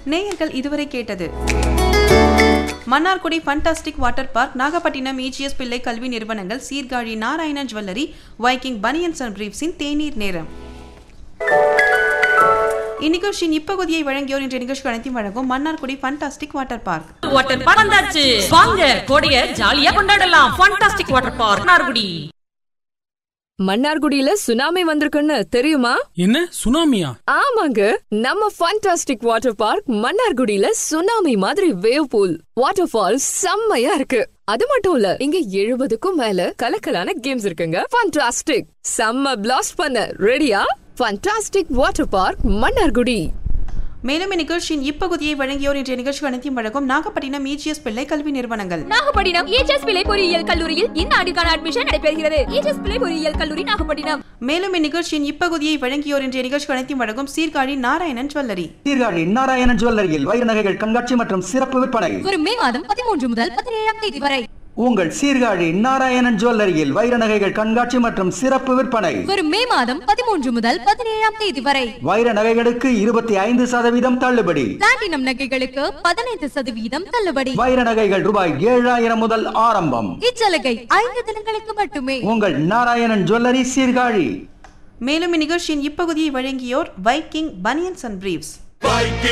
நேயர்கள் இதுவரை கேட்டது Mannargudi fantastic water park Nagapattinam EGS Pillai கல்வி நிறுவனங்கள் Sirkazhi Narayanan jewellery Viking banians and பிரீப்ஸின் தேநீர் நேரம் இந்நிகழ்ச்சியின் இப்பகுதியை வழங்கியோர் என்ற நிகழ்ச்சி அனைத்தையும் வழங்கும் Mannargudi fantastic water park water park வந்தாச்சு வாங்க கோடைய ஜாலியா கொண்டாடலாம் ஃபண்டாஸ்டிக் வாட்டர் பார்க் நார்குடி மன்னார்குடியில சுனாமி வந்திருக்குன்னு தெரியுமா என்ன சுனாமியா ஆமாங்க நம்ம ஃபண்டாஸ்டிக் வாட்டர் பார்க் மன்னார்குடியில சுனாமி மாதிரி வேவ் பூல் வாட்டர் ஃபால் செம்மையா இருக்கு அது மட்டும் இல்ல இங்க எழுபதுக்கும் மேல கலக்கலான கேம்ஸ் இருக்குங்க ஃபண்டாஸ்டிக் செம்ம பிளாஸ்ட் பண்ண ரெடியா ஃபண்டாஸ்டிக் வாட்டர் பார்க் மன்னார்குடி மேலும் இந்நிகழ்ச்சியின் இப்பகுதியை வழங்கியோர் என்ற நிகழ்ச்சி அனைத்தையும் வழங்கும் நாகப்பட்டினம் இஜிஎஸ் பிள்ளை கல்வி நிறுவனங்கள் நாகப்பட்டினம் ஏஜஸ் பிள்ளை பொறியியல் கல்லூரியில் இந்த ஆண்டுக்கான அட்மிஷன் நடைபெறுகிறது ஏஜஸ் பிள்ளை பொறியியல் கல்லூரி நாகப்பட்டினம் மேலும் இந்நிகழ்ச்சியின் இப்பகுதியை வழங்கியோர் என்ற நிகழ்ச்சி அனைத்தையும் வழங்கும் சீர்காழி நாராயணன் ஜுவல்லரி சீர்காழி நாராயணன் ஜுவல்லரியில் வைர நகைகள் கண்காட்சி மற்றும் சிறப்பு விற்பனை வரும் மே மாதம் பதிமூன்று முதல் பதினேழாம் தேதி வரை உங்கள் சீர்காழி நாராயணன் ஜுவல்லரியில் வைர நகைகள் கண்காட்சி மற்றும் சிறப்பு விற்பனை வரும் மே மாதம் பதிமூன்று முதல் பதினேழாம் தேதி வரை வைர நகைகளுக்கு இருபத்தி ஐந்து சதவீதம் தள்ளுபடி பிளாட்டினம் நகைகளுக்கு பதினைந்து சதவீதம் தள்ளுபடி வைர நகைகள் ரூபாய் ஏழாயிரம் முதல் ஆரம்பம் இச்சலுகை ஐந்து தினங்களுக்கு மட்டுமே உங்கள் நாராயணன் ஜுவல்லரி சீர்காழி மேலும் இந்நிகழ்ச்சியின் இப்பகுதியை வழங்கியோர் வைக்கிங் பனியன்ஸ் அண்ட் பிரீவ்ஸ்